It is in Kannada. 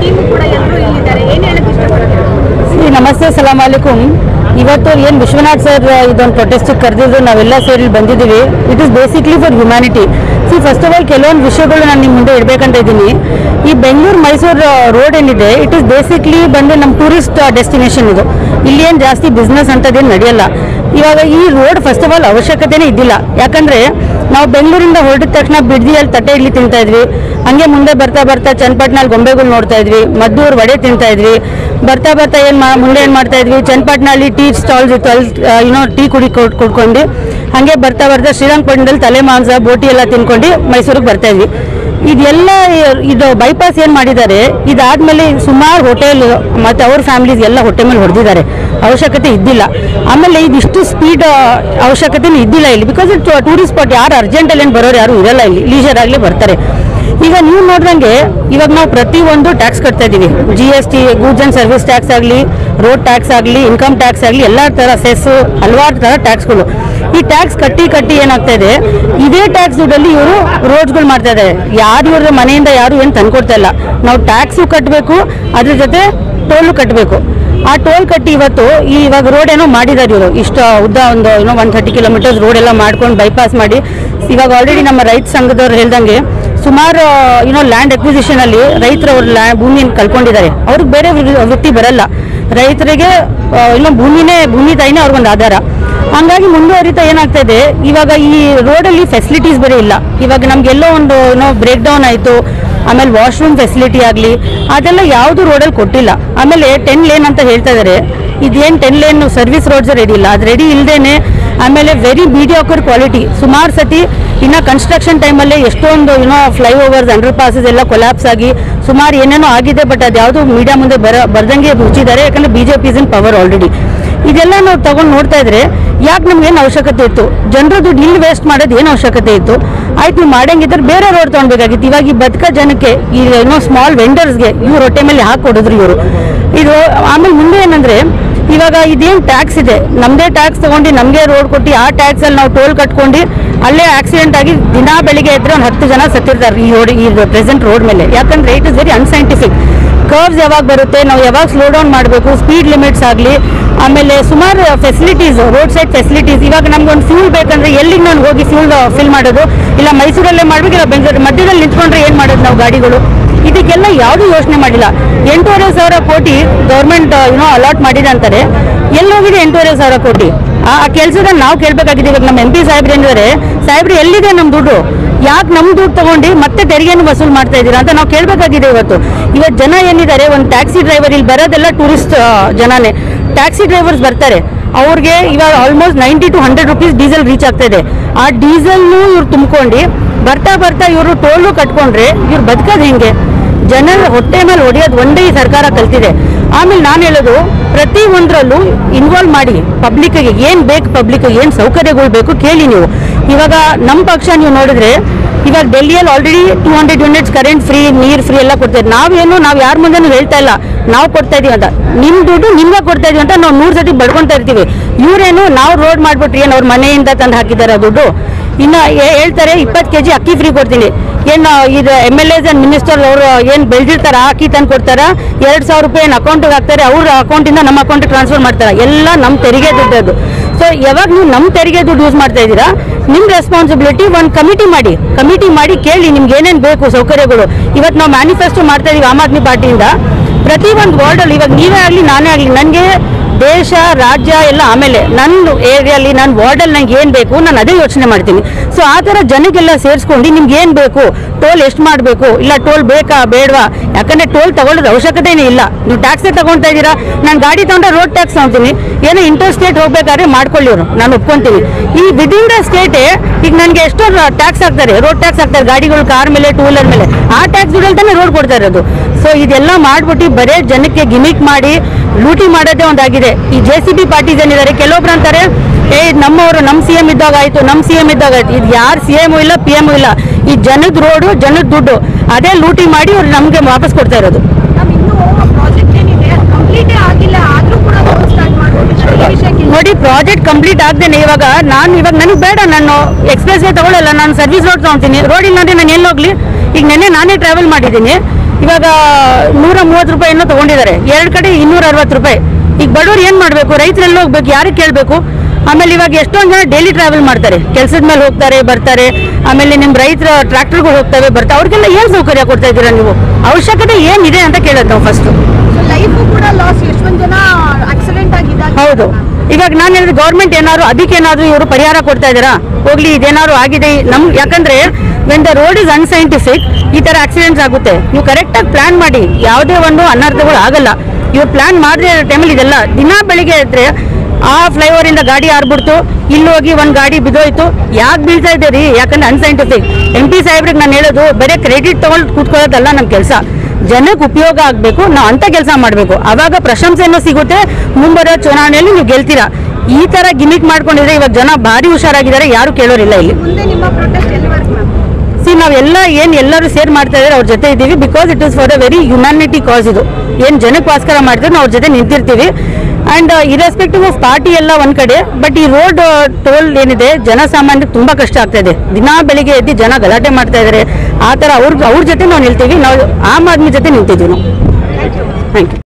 ಟೀಮ್ ಕೂಡ ಎಲ್ಲರೂ ಇಲ್ಲಿದ್ದಾರೆ ಏನ್ ಹೇಳಕ್ ಇಷ್ಟಪಡ್ತೀರಾ ಈ ನಮಸ್ತೆ ಸಲಾಮ್ ಅಲೈಕುಮ್ ಇವತ್ತು ಏನು ವಿಶ್ವನಾಥ್ ಸರ್ ಇದೊಂದು ಪ್ರೊಟೆಸ್ಟ್ ಕರೆದಿದ್ದು ನಾವೆಲ್ಲ ಸೇರಿ ಬಂದಿದ್ದೀವಿ it is basically for humanity see first of all ಕೆಲವೊಂದು ವಿಷಯಗಳು ನಾನು ನಿಮ್ಮ ಮುಂದೆ ಇಡಬೇಕಂತ ಇದ್ದೀನಿ ಈ ಬೆಂಗಳೂರು ಮೈಸೂರು ರೋಡ್ ಏನಿದೆ ಇಟ್ ಇಸ್ ಬೇಸಿಕ್ಲಿ ಬಂದು ನಮ್ಮ ಟೂರಿಸ್ಟ್ ಡೆಸ್ಟಿನೇಷನ್ ಇದು ಇಲ್ಲಿ ಏನು ಜಾಸ್ತಿ ಬಿಸ್ನೆಸ್ ಅಂತದೇನು ನಡೆಯಲ್ಲ ಇವಾಗ ಈ ರೋಡ್ ಫಸ್ಟ್ ಆಫ್ ಆಲ್ ಅವಶ್ಯಕತೆನೇ ಇದ್ದಿಲ್ಲ ಯಾಕಂದ್ರೆ ನಾವು ಬೆಂಗಳೂರಿಂದ ಹೊರಟಿದ ತಕ್ಷಣ ಬಿಡ್ದಿಯಲ್ಲಿ ತಟ್ಟೆ ಇಡ್ಲಿ ತಿಂತಾ ಇದ್ವಿ ಹಂಗೆ ಮುಂದೆ ಬರ್ತಾ ಬರ್ತಾ ಚನ್ನಪಟ್ಟಣಲ್ಲಿ ಗೊಂಬೆಗಳು ನೋಡ್ತಾ ಇದ್ವಿ ಮದ್ದೂರು ವಡೆ ತಿಂತಾ ಇದ್ವಿ ಬರ್ತಾ ಬರ್ತಾ ಏನು ಮಾ ಮುಂದೆ ಏನು ಮಾಡ್ತಾ ಇದ್ವಿ ಚನ್ನಪಟ್ಟಣಲ್ಲಿ ಟೀ ಸ್ಟಾಲ್ಸ್ ಇತ್ತು ಅಲ್ಲಿ ಏನೋ ಟೀ ಕುಡಿ ಕೊಡ್- ಕುಡ್ಕೊಂಡು ಹಾಗೆ ಬರ್ತಾ ಬರ್ತಾ ಶ್ರೀರಂಗಪಟ್ಟಣದಲ್ಲಿ ತಲೆ ಮಾಂಸ ಬೋಟಿ ಎಲ್ಲ ತಿನ್ಕೊಂಡು ಮೈಸೂರಿಗೆ ಬರ್ತಾ ಇದ್ವಿ ಇದೆಲ್ಲ ಇದು ಬೈಪಾಸ್ ಏನು ಮಾಡಿದ್ದಾರೆ ಇದಾದ್ಮೇಲೆ ಸುಮಾರು ಹೋಟೆಲ್ ಮತ್ತು ಅವ್ರ ಫ್ಯಾಮಿಲೀಸ್ ಎಲ್ಲ ಹೊಟ್ಟೆ ಮೇಲೆ ಹೊಡೆದಿದ್ದಾರೆ ಅವಶ್ಯಕತೆ ಇದ್ದಿಲ್ಲ ಆಮೇಲೆ ಇದಿಷ್ಟು ಸ್ಪೀಡ್ ಅವಶ್ಯಕತೆನೂ ಇದ್ದಿಲ್ಲ ಇಲ್ಲಿ ಬಿಕಾಸ್ ಟೂರಿಸ್ಟ್ ಸ್ಪಾಟ್ ಯಾರು ಅರ್ಜೆಂಟಲ್ಲಿ ಏನು ಬರೋರು ಯಾರು ಇರಲ್ಲ ಇಲ್ಲಿ ಲೀಜರ್ ಆಗಲಿ ಬರ್ತಾರೆ ಈಗ ನೀವು ನೋಡ್ದಂಗೆ ಇವಾಗ ನಾವು ಪ್ರತಿಯೊಂದು ಟ್ಯಾಕ್ಸ್ ಕಟ್ತಾ ಇದ್ದೀವಿ G S T goods and service tax ಆಗಲಿ ರೋಡ್ ಟ್ಯಾಕ್ಸ್ ಆಗಲಿ ಇನ್ಕಮ್ ಟ್ಯಾಕ್ಸ್ ಆಗಲಿ ಎಲ್ಲ ಥರ ಸೆಸ್ ಹಲವಾರು ಥರ ಟ್ಯಾಕ್ಸ್ಗಳು ಈ ಟ್ಯಾಕ್ಸ್ ಕಟ್ಟಿ ಕಟ್ಟಿ ಏನಾಗ್ತಾ ಇದೆ ಇದೇ ಟ್ಯಾಕ್ಸ್ ದುಡ್ಡಲ್ಲಿ ಇವರು ರೋಡ್ಸ್ಗಳು ಮಾಡ್ತಾ ಇದ್ದಾರೆ ಯಾರು ಇವ್ರ ಮನೆಯಿಂದ ಯಾರು ಏನು ತಂದ್ಕೊಡ್ತಾ ಇಲ್ಲ ನಾವು ಟ್ಯಾಕ್ಸು ಕಟ್ಟಬೇಕು ಅದ್ರ ಜೊತೆ ಟೋಲು ಕಟ್ಟಬೇಕು ಆ ಟೋಲ್ ಕಟ್ಟಿ ಇವತ್ತು ಈ ಇವಾಗ ರೋಡ್ ಏನೋ ಮಾಡಿದ್ದಾರೆ ಇವರು ಇಷ್ಟು ಉದ್ದ ಒಂದು ಏನೋ ಒನ್ ಥರ್ಟಿ ಕಿಲೋಮೀಟರ್ಸ್ ರೋಡ್ ಎಲ್ಲ ಮಾಡ್ಕೊಂಡು ಬೈಪಾಸ್ ಮಾಡಿ ಇವಾಗ ಆಲ್ರೆಡಿ ನಮ್ಮ ರೈತ ಸಂಘದವ್ರು ಹೇಳ್ದಂಗೆ ಸುಮಾರು ಏನೋ ಲ್ಯಾಂಡ್ ಎಕ್ವಿಸಿಷನ್ ಅಲ್ಲಿ ರೈತರ ಅವ್ರ ಲ್ಯಾ- ಭೂಮಿಯನ್ನು ಕಳ್ಕೊಂಡಿದ್ದಾರೆ ಅವ್ರಿಗೆ ಬೇರೆ ವೃ- ವೃತ್ತಿ ಬರಲ್ಲ ರೈತರಿಗೆ ಆ, ಏನೋ ಭೂಮಿನೇ ಭೂಮಿ ತಾಯಿನೇ ಅವ್ರಿಗೊಂದು ಆಧಾರ ಹಂಗಾಗಿ ಮುಂದುವರಿತಾ ಏನಾಗ್ತಾ ಇದೆ ಇವಾಗ ಈ ರೋಡಲ್ಲಿ ಫೆಸಿಲಿಟೀಸ್ ಬೇರೆ ಇಲ್ಲ ಇವಾಗ ನಮ್ಗೆಲ್ಲೋ ಒಂದು ಏನೋ ಬ್ರೇಕ್ ಡೌನ್ ಆಯಿತು ಆಮೇಲೆ ವಾಶ್ರೂಮ್ ಫೆಸಿಲಿಟಿ ಆಗಲಿ ಅದೆಲ್ಲ ಯಾವುದು ರೋಡಲ್ಲಿ ಕೊಟ್ಟಿಲ್ಲ ಆಮೇಲೆ ಟೆನ್ ಲೇನ್ ಅಂತ ಹೇಳ್ತಾ ಇದ್ದಾರೆ ಇದೇನು ten lane service roads ready ಇಲ್ಲ ಅದು ರೆಡಿ ಇಲ್ಲದೇನೆ ಆಮೇಲೆ ವೆರಿ ಮೀಡಿಯಾಕರ್ ಕ್ವಾಲಿಟಿ ಸುಮಾರು ಸತಿ ಇನ್ನು ಕನ್ಸ್ಟ್ರಕ್ಷನ್ ಟೈಮಲ್ಲೇ ಎಷ್ಟೊಂದು ಏನೋ ಫ್ಲೈಓವರ್ಸ್ ಅಂಡರ್ ಪಾಸಸ್ ಎಲ್ಲ ಕೊಲ್ಯಾಪ್ಸ್ ಆಗಿ ಸುಮಾರು ಏನೇನೋ ಆಗಿದೆ ಬಟ್ ಅದು ಯಾವುದು ಮೀಡಿಯಾ ಮುಂದೆ ಬರ ಬರ್ದಂಗೆ ಮುಚ್ಚಿದ್ದಾರೆ ಯಾಕಂದ್ರೆ B J P is in power already ಇದೆಲ್ಲ ನಾವು ತಗೊಂಡು ನೋಡ್ತಾ ಇದ್ರೆ ಯಾಕೆ ನಮ್ಗೆ ಏನು ಅವಶ್ಯಕತೆ ಇತ್ತು ಜನರ ದುಡ್ಡು ಇಲ್ಲಿ ವೇಸ್ಟ್ ಮಾಡೋದು ಏನು ಅವಶ್ಯಕತೆ ಇತ್ತು ಆಯ್ತು ನೀವು ಮಾಡಂಗಿದ್ರೆ ಬೇರೆ ರೋಡ್ ತೊಗೊಳ್ಬೇಕಾಗಿತ್ತು ಇವಾಗ ಈ ಬದುಕ ಜನಕ್ಕೆ ಈ ಏನೋ ಸ್ಮಾಲ್ ವೆಂಡರ್ಸ್ಗೆ ಇವ್ರು ಹೊಟ್ಟೆ ಮೇಲೆ ಹಾಕಿ ಕೊಡಿದ್ರು ಇವರು ಇದು ಆಮೇಲೆ ಮುಂದೆ ಏನಂದ್ರೆ ಇವಾಗ ಇದೇನು ಟ್ಯಾಕ್ಸ್ ಇದೆ ನಮ್ಮದೇ ಟ್ಯಾಕ್ಸ್ ತಗೊಂಡು ನಮಗೆ ರೋಡ್ ಕೊಟ್ಟು ಆ ಟ್ಯಾಕ್ಸ್ ಅಲ್ಲಿ ನಾವು ಟೋಲ್ ಕಟ್ಕೊಂಡು ಅಲ್ಲೇ ಆಕ್ಸಿಡೆಂಟ್ ಆಗಿ ದಿನಾ ಬೆಳಿಗ್ಗೆ ಇದ್ರೆ ಒಂದು ಹತ್ತು ಜನ ಸತ್ತಿರ್ತಾರೆ ಈ ರೋಡ್ ಈ ಪ್ರೆಸೆಂಟ್ ರೋಡ್ ಮೇಲೆ ಯಾಕಂದ್ರೆ it is very unscientific curves ಯಾವಾಗ ಬರುತ್ತೆ ನಾವು ಯಾವಾಗ ಸ್ಲೋ ಡೌನ್ ಮಾಡಬೇಕು ಸ್ಪೀಡ್ ಲಿಮಿಟ್ಸ್ ಆಗಲಿ ಆಮೇಲೆ ಸುಮಾರು ಫೆಸಿಲಿಟೀಸ್ ರೋಡ್ ಸೈಡ್ ಫೆಸಿಲಿಟೀಸ್ ಇವಾಗ ನಮ್ಗೊಂದು ಫ್ಯೂಲ್ ಬೇಕಂದ್ರೆ ಎಲ್ಲಿಗೆ ನಾನು ಹೋಗಿ ಫ್ಯೂಲ್ ಫಿಲ್ ಮಾಡೋದು ಇಲ್ಲ ಮೈಸೂರಲ್ಲೇ ಮಾಡ್ಬೇಕು ಇಲ್ಲ ಬೆಂಗಳೂರು ಮಧ್ಯದಲ್ಲಿ ನಿಂತ್ಕೊಂಡ್ರೆ ಏನು ಮಾಡೋದು ನಾವು ಗಾಡಿಗಳು ಇದಕ್ಕೆಲ್ಲ ಯಾವುದೂ ಯೋಚನೆ ಮಾಡಿಲ್ಲ ಎಂಟೂವರೆ ಸಾವಿರ ಕೋಟಿ ಗೌರ್ಮೆಂಟ್ ಏನೋ ಅಲಾಟ್ ಮಾಡಿದೆ ಅಂತಾರೆ ಎಲ್ಲಿ ಹೋಗಿದೆ ಎಂಟೂವರೆ ಸಾವಿರ ಕೋಟಿ ಆ ಕೆಲಸದ ನಾವು ಕೇಳಬೇಕಾಗಿದೆ ಇವಾಗ ನಮ್ಮ ಎಂ ಪಿ ಸಾಹೇಬ್ರು ಏನಿದ್ದಾರೆ ಸಾಹೇಬ್ರು ಎಲ್ಲಿದೆ ನಮ್ಮ ದುಡ್ಡು ಯಾಕೆ ನಮ್ಮ ದುಡ್ಡು ತಗೊಂಡು ಮತ್ತೆ ತೆರಿಗೆಯನ್ನು ವಸೂಲು ಮಾಡ್ತಾ ಇದ್ದೀರಾ ಅಂತ ನಾವು ಕೇಳಬೇಕಾಗಿದೆ ಇವತ್ತು ಇವತ್ತು ಜನ ಏನಿದ್ದಾರೆ ಒಂದು ಟ್ಯಾಕ್ಸಿ ಡ್ರೈವರ್ ಇಲ್ಲಿ ಬರೋದೆಲ್ಲ ಟೂರಿಸ್ಟ್ ಜನನೇ ಟ್ಯಾಕ್ಸಿ ಡ್ರೈವರ್ಸ್ ಬರ್ತಾರೆ ಅವ್ರಿಗೆ ಇವಾಗ almost ninety to hundred rupees diesel reach ಆಗ್ತಾ ಇದೆ ಆ ಡೀಸೆಲ್ನು ಇವ್ರು ತುಂಬ್ಕೊಂಡು ಬರ್ತಾ ಬರ್ತಾ ಇವರು ಟೋಲು ಕಟ್ಕೊಂಡ್ರೆ ಇವ್ರು ಬದುಕೋದು ಹೆಂಗೆ ಜನರ ಹೊಟ್ಟೆ ಮೇಲೆ ಹೊಡೆಯೋದು ಒಂದೇ ಈ ಸರ್ಕಾರ ಕಲ್ತಿದೆ ಆಮೇಲೆ ನಾನು ಹೇಳೋದು ಪ್ರತಿ ಒಂದರಲ್ಲೂ ಇನ್ವಾಲ್ವ್ ಮಾಡಿ ಪಬ್ಲಿಕ್ಗೆ ಏನು ಬೇಕು ಪಬ್ಲಿಕ್ ಏನು ಸೌಕರ್ಯಗಳು ಬೇಕು ಕೇಳಿ ನೀವು ಇವಾಗ ನಮ್ಮ ಪಕ್ಷ ನೀವು ನೋಡಿದ್ರೆ ಇವಾಗ ಡೆಲ್ಲಿಯಲ್ಲಿ already two hundred units current free ನೀರು ಫ್ರೀ ಎಲ್ಲ ಕೊಡ್ತಾರೆ ನಾವೇನು ನಾವು ಯಾರ ಮುಂದೆನೂ ಹೇಳ್ತಾ ಇಲ್ಲ ನಾವು ಕೊಡ್ತಾ ಇದೀವಿ ಅಂತ ನಿಮ್ಮ ದುಡ್ಡು ನಿಮ್ಗೆ ಕೊಡ್ತಾ ಇದೀವಿ ಅಂತ ನಾವು ನೂರು ಸತಿ ಬಡ್ಕೊಂತಾ ಇರ್ತೀವಿ ಇವರೇನು ನಾವು ರೋಡ್ ಮಾಡ್ಬಿಟ್ರಿ ಏನು ಅವ್ರ ಮನೆಯಿಂದ ತಂದು ಹಾಕಿದ್ದಾರೆ ದುಡ್ಡು ಇನ್ನು ಹೇ- ಹೇಳ್ತಾರೆ ಇಪ್ಪತ್ತು ಕೆ ಜಿ ಅಕ್ಕಿ ಫ್ರೀ ಕೊಡ್ತೀನಿ ಏನು ಇದು M L S and minister ಅವರು ಏನು ಬೆಳೆದಿರ್ತಾರ ಅಕ್ಕಿ ತಂದು ಕೊಡ್ತಾರ ಎರಡು ಸಾವಿರ ರೂಪಾಯಿ ಏನು ಅಕೌಂಟಿಗೆ ಹಾಕ್ತಾರೆ ಅವ್ರ ಅಕೌಂಟಿಂದ ನಮ್ಮ ಅಕೌಂಟಿಗೆ ಟ್ರಾನ್ಸ್ಫರ್ ಮಾಡ್ತಾರೆ ಎಲ್ಲ ನಮ್ಮ ತೆರಿಗೆ ದುಡ್ಡು ಅದು ಸೊ ಯಾವಾಗ ನೀವು ನಮ್ಮ ತೆರಿಗೆ ದುಡ್ಡು ಯೂಸ್ ಮಾಡ್ತಾ ಇದ್ದೀರಾ ನಿಮ್ಮ ರೆಸ್ಪಾನ್ಸಿಬಿಲಿಟಿ ಒಂದು ಕಮಿಟಿ ಮಾಡಿ ಕಮಿಟಿ ಮಾಡಿ ಕೇಳಿ ನಿಮ್ಗೆ ಏನೇನು ಬೇಕು ಸೌಕರ್ಯಗಳು ಇವತ್ತು ನಾವು ಮ್ಯಾನಿಫೆಸ್ಟೋ ಮಾಡ್ತಾ ಇದೀವಿ ಆಮ್ ಆದ್ಮಿ ಪಾರ್ಟಿಯಿಂದ ಪ್ರತಿ ಒಂದು ವಾರ್ಡಲ್ಲಿ ಇವಾಗ ನೀವೇ ಆಗಲಿ ನಾನೇ ಆಗಲಿ ನನಗೆ ದೇಶ ರಾಜ್ಯ ಎಲ್ಲ ಆಮೇಲೆ ನನ್ನ ಏರಿಯಲ್ಲಿ ನನ್ನ ವಾರ್ಡಲ್ಲಿ ನಂಗೆ ಏನು ಬೇಕು ನಾನು ಅದೇ ಯೋಚನೆ ಮಾಡ್ತೀನಿ ಸೊ ಆ ಥರ ಜನಕ್ಕೆಲ್ಲ ಸೇರಿಸ್ಕೊಂಡು ನಿಮ್ಗೆ ಏನು ಬೇಕು ಟೋಲ್ ಎಷ್ಟು ಮಾಡಬೇಕು ಇಲ್ಲ ಟೋಲ್ ಬೇಕಾ ಬೇಡವಾ ಯಾಕಂದ್ರೆ ಟೋಲ್ ತಗೊಳ್ಳೋದು ಅವಶ್ಯಕತೆನೇ ಇಲ್ಲ ನೀವು ಟ್ಯಾಕ್ಸೇ ತಗೊಳ್ತಾ ಇದ್ದೀರಾ ನಾನು ಗಾಡಿ ತಗೊಂಡ್ರೆ ರೋಡ್ ಟ್ಯಾಕ್ಸ್ ತಗೊತೀನಿ ಏನೋ ಇಂಟರ್ ಸ್ಟೇಟ್ ಹೋಗ್ಬೇಕಾದ್ರೆ ಮಾಡ್ಕೊಳ್ಳಿ ಅವರು ನಾನು ಒಪ್ಕೊಂತೀನಿ ಈ ವಿದಿನ್ ದ ಸ್ಟೇಟೇ ಈಗ ನನಗೆ ಎಷ್ಟೋ ಟ್ಯಾಕ್ಸ್ ಹಾಕ್ತಾರೆ ರೋಡ್ ಟ್ಯಾಕ್ಸ್ ಹಾಕ್ತಾರೆ ಗಾಡಿಗಳು ಕಾರ್ ಮೇಲೆ ಟೂ ವೀಲರ್ ಮೇಲೆ ಆ ಟ್ಯಾಕ್ಸ್ ದುಡ್ಡಲ್ಲಿ ತಾನೇ ರೋಡ್ ಕೊಡ್ತಾ ಇರೋದು ಸೊ ಇದೆಲ್ಲ ಮಾಡ್ಬಿಟ್ಟು ಬರೇ ಜನಕ್ಕೆ ಗಿಮಿಕ್ ಮಾಡಿ ಲೂಟಿ ಮಾಡೋದೇ ಒಂದಾಗಿದೆ ಈ ಜೆ ಸಿ ಬಿ ಪಾರ್ಟೀಸ್ ಏನಿದ್ದಾರೆ ಕೆಲವೊಬ್ರು ಅಂತಾರೆ ಏ ಇದ್ ನಮ್ಮವರು ನಮ್ಮ ಸಿ ಎಂ ಇದ್ದಾಗ ಆಯ್ತು ನಮ್ಮ ಸಿ ಎಂ ಇದ್ದಾಗ ಆಯ್ತು ಇದು ಯಾರು ಸಿ ಎಮ್ ಇಲ್ಲ ಪಿ ಎಮ್ ಇಲ್ಲ ಈ ಜನದ ರೋಡು ಜನದ ದುಡ್ಡು ಅದೇ ಲೂಟಿ ಮಾಡಿ ಅವ್ರು ನಮಗೆ ವಾಪಸ್ ಕೊಡ್ತಾ ಇರೋದು ನಮ್ ಇನ್ನೂ ಪ್ರಾಜೆಕ್ಟ್ ಏನಿದೆ ಅದು ಕಂಪ್ಲೀಟೇ ಆಗಿಲ್ಲ ಆದ್ರೂ ಕೂಡ ರೋಡ್ ಸ್ಟಾರ್ಟ್ ಮಾಡ್ಬಿಟ್ಟಿದ್ದಾರೆ ಈ ವಿಷಯಕ್ಕೆ ನೋಡಿ ಪ್ರಾಜೆಕ್ಟ್ ಕಂಪ್ಲೀಟ್ ಆಗ್ದೇನೆ ಇವಾಗ ನಾನು ಇವಾಗ ನನಗೆ ಬೇಡ ನಾನು ಎಕ್ಸ್ಪ್ರೆಸ್ ವೇ ತಗೊಳ್ಳಲ್ಲ ನಾನು ಸರ್ವಿಸ್ ರೋಡ್ ತಗೊಳ್ತೀನಿ ರೋಡ್ ಇಲ್ಲಾಂದ್ರೆ ನಾನು ಎಲ್ಲಿ ಹೋಗ್ಲಿ ಈಗ ನೆನ್ನೆ ನಾನೇ ಟ್ರಾವೆಲ್ ಮಾಡಿದ್ದೀನಿ ಇವಾಗ ನೂರ ಮೂವತ್ತು ರೂಪಾಯಿ ಏನೋ ತಗೊಂಡಿದ್ದಾರೆ ಎರಡು ಕಡೆ ಇನ್ನೂರ ಅರವತ್ತು ರೂಪಾಯಿ ಈಗ ಬಡವ್ರು ಏನ್ ಮಾಡ್ಬೇಕು ರೈತರೆಲ್ಲ ಹೋಗ್ಬೇಕು ಯಾರಿಗೆ ಕೇಳಬೇಕು ಆಮೇಲೆ ಇವಾಗ ಎಷ್ಟೊಂದು ಜನ ಡೈಲಿ ಟ್ರಾವೆಲ್ ಮಾಡ್ತಾರೆ ಕೆಲಸದ ಮೇಲೆ ಹೋಗ್ತಾರೆ ಬರ್ತಾರೆ ಆಮೇಲೆ ನಿಮ್ ರೈತರ ಟ್ರಾಕ್ಟರ್ಗಳು ಹೋಗ್ತವೆ ಬರ್ತಾರೆ ಅವ್ರಿಗೆಲ್ಲ ಏನ್ ಸೌಕರ್ಯ ಕೊಡ್ತಾ ಇದ್ದೀರಾ ನೀವು ಅವಶ್ಯಕತೆ ಏನಿದೆ ಅಂತ ಕೇಳೋದು ನಾವು ಫಸ್ಟ್ ಲೈಫು ಕೂಡ ಲಾಸ್ ಎಷ್ಟೊಂದ್ ಜನ ಆಕ್ಸಿಡೆಂಟ್ ಆಗಿದಾಗ ಹೌದು ಇವಾಗ ನಾನು ಹೇಳಿದ್ರೆ ಗೌರ್ಮೆಂಟ್ ಏನಾದ್ರು ಅದಕ್ಕೆ ಏನಾದ್ರು ಇವರು ಪರಿಹಾರ ಕೊಡ್ತಾ ಇದ್ದಾರಾ ಹೋಗ್ಲಿ ಇದೇನಾದ್ರು ಆಗಿದೆ ನಮ್ ಯಾಕಂದ್ರೆ when the road is unscientific ಈ ತರ ಆಕ್ಸಿಡೆಂಟ್ಸ್ ಆಗುತ್ತೆ ನೀವು ಕರೆಕ್ಟ್ ಆಗಿ ಪ್ಲಾನ್ ಮಾಡಿ ಯಾವುದೇ ಒಂದು ಅನರ್ಥಗಳು ಆಗಲ್ಲ ಇವ್ರು ಪ್ಲಾನ್ ಮಾಡದೇ ಇರೋ ಟೈಮಲ್ಲಿ ಇದೆಲ್ಲ ದಿನ ಬೆಳಿಗ್ಗೆ ಇದ್ರೆ ಆ ಫ್ಲೈಓವರ್ ಇಂದ ಗಾಡಿ ಆರ್ಬಿಡ್ತು ಇಲ್ಲಿ ಹೋಗಿ ಒಂದ್ ಗಾಡಿ ಬಿದ್ದೋಯ್ತು ಯಾಕೆ ಬೀಳ್ತಾ ಇದೆ ರೀ ಯಾಕಂದ್ರೆ ಅನ್ಸೈಂಟಿಫಿಕ್ ಎಂ ಪಿ ಸಾಹೇಬ್ರಿಗೆ ನಾನು ಹೇಳೋದು ಬರೀ ಕ್ರೆಡಿಟ್ ತಗೊಂಡು ಕೂತ್ಕೊಳ್ಳೋದಲ್ಲ ನಮ್ಮ ಕೆಲಸ ಜನಕ್ಕೆ ಉಪಯೋಗ ಆಗಬೇಕು ನಾವು ಅಂತ ಕೆಲಸ ಮಾಡಬೇಕು ಅವಾಗ ಪ್ರಶಂಸೆನೂ ಸಿಗುತ್ತೆ ಮುಂಬರೋ ಚುನಾವಣೆಯಲ್ಲಿ ನೀವು ಗೆಲ್ತೀರಾ ಈ ತರ ಗಿಮಿಕ್ ಮಾಡ್ಕೊಂಡಿದ್ರೆ ಇವಾಗ ಜನ ಭಾರಿ ಹುಷಾರಾಗಿದ್ದಾರೆ ಯಾರು ಕೇಳೋರಿಲ್ಲ ಇಲ್ಲಿ ಮುಂದೆ ನಿಮ್ಮ ಪ್ರೊಟೆಸ್ಟ್ ಎಲ್ಲಿವರೆಗೂ ಮ್ಯಾಮ್ ಸಿ ನಾವೆಲ್ಲ ಏನ್ ಎಲ್ಲರೂ ಸೇರ್ ಮಾಡ್ತಾ ಇದ್ದಾರೆ ಅವ್ರ ಜೊತೆ ಇದ್ದೀವಿ because it is for a very humanity cause ಇದು ಏನ್ ಜನಕ್ಕೋಸ್ಕರ ಮಾಡ್ತೀವಿ ನಾವು ಅವ್ರ ಜೊತೆ ನಿಂತಿರ್ತೀವಿ ಅಂಡ್ ಇರೆಸ್ಪೆಕ್ಟಿವ್ ಆಫ್ ಪಾರ್ಟಿ ಎಲ್ಲ ಒಂದ್ ಕಡೆ ಬಟ್ ಈ ರೋಡ್ ಟೋಲ್ ಏನಿದೆ ಜನಸಾಮಾನ್ಯರಿಗೆ ತುಂಬಾ ಕಷ್ಟ ಆಗ್ತಾ ಇದೆ ದಿನಾ ಬೆಳಿಗ್ಗೆ ಎದ್ದು ಜನ ಗಲಾಟೆ ಮಾಡ್ತಾ ಇದ್ದಾರೆ ಆ ತರ ಅವ್ರ ಅವ್ರ ಜೊತೆ ನಾವು ನಿಲ್ತೀವಿ ನಾವು ಆಮ್ ಆದ್ಮಿ ಜೊತೆ ನಿಂತಿದ್ದೀವಿ ನಾವು ಥ್ಯಾಂಕ್ ಯು